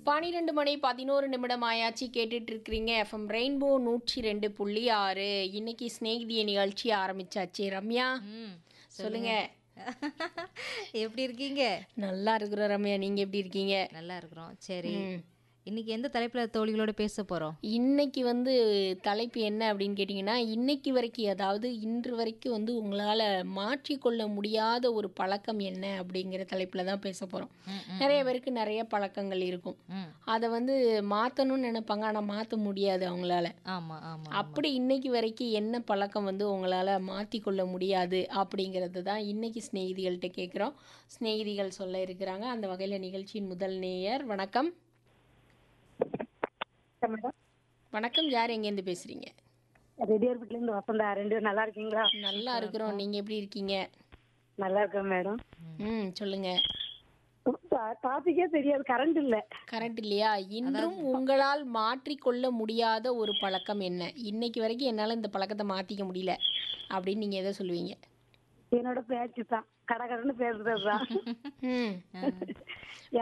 பனிரெண்டு மணி பதினோரு நிமிடம் ஆயாச்சு கேட்டுட்டு இருக்கிறீங்க எஃப்எம் ரெயின்போ நூற்றி ரெண்டு புள்ளி ஆறு இன்னைக்கு ஸ்நேகிதிய நிகழ்ச்சி ஆரம்பிச்சாச்சு ரம்யா ம் சொல்லுங்க எப்படி இருக்கீங்க நல்லா இருக்கிறோம் ரம்யா நீங்க எப்படி இருக்கீங்க நல்லா இருக்கிறோம் சரி ம். இன்னைக்கு எந்த தலைப்புல தோழிகளோட பேச போறோம் இன்னைக்கு வந்து தலைப்பு என்ன அப்படின்னு கேட்டிங்கன்னா இன்னைக்கு வரைக்கும் அதாவது இன்று வரைக்கும் வந்து உங்களால் மாற்றிக்கொள்ள முடியாத ஒரு பழக்கம் என்ன அப்படிங்கிற தலைப்பில் தான் பேச போகிறோம் ம், ம், நிறைய பேருக்கு நிறைய பழக்கங்கள் இருக்கும் ம் அதை வந்து மாற்றணும்னு நினைப்பாங்க ஆனால் மாற்ற முடியாது அவங்களால ஆமா ஆமா அப்படி இன்னைக்கு வரைக்கும் என்ன பழக்கம் வந்து உங்களால் மாற்றிக்கொள்ள முடியாது அப்படிங்கிறது தான் இன்னைக்கு சிநேகிதிகள்கிட்ட கேட்குறோம் சிநேகிதிகள் சொல்ல இருக்கிறாங்க அந்த வகையில் நிகழ்ச்சியின் முதல் நேயர் வணக்கம் மேடம் வணக்கம் யார் எங்கேருந்து பேசுகிறீங்க ரெடியார்பட்டில இருந்து வசந்தா ரெண்டு பேரும் நல்லா இருக்கீங்களா நல்லா இருக்கிறோம் நீங்கள் எப்படி இருக்கீங்க நல்லா இருக்கேன் மேடம் ம் சொல்லுங்க டாபிக்கே தெரியாது கரண்ட் இல்ல கரெக்ட் இல்லையா இன்றும் உங்களால் மாற்றிக்கொள்ள முடியாத ஒரு பழக்கம் என்ன இன்னைக்கு வரைக்கும் என்னால் இந்த பழக்கத்தை மாற்றிக்க முடியல அப்படின்னு நீங்கள் எதை சொல்லுவீங்க என்னோட பேச்சு தான் கடகடன்னு பேசுறது தான் ம்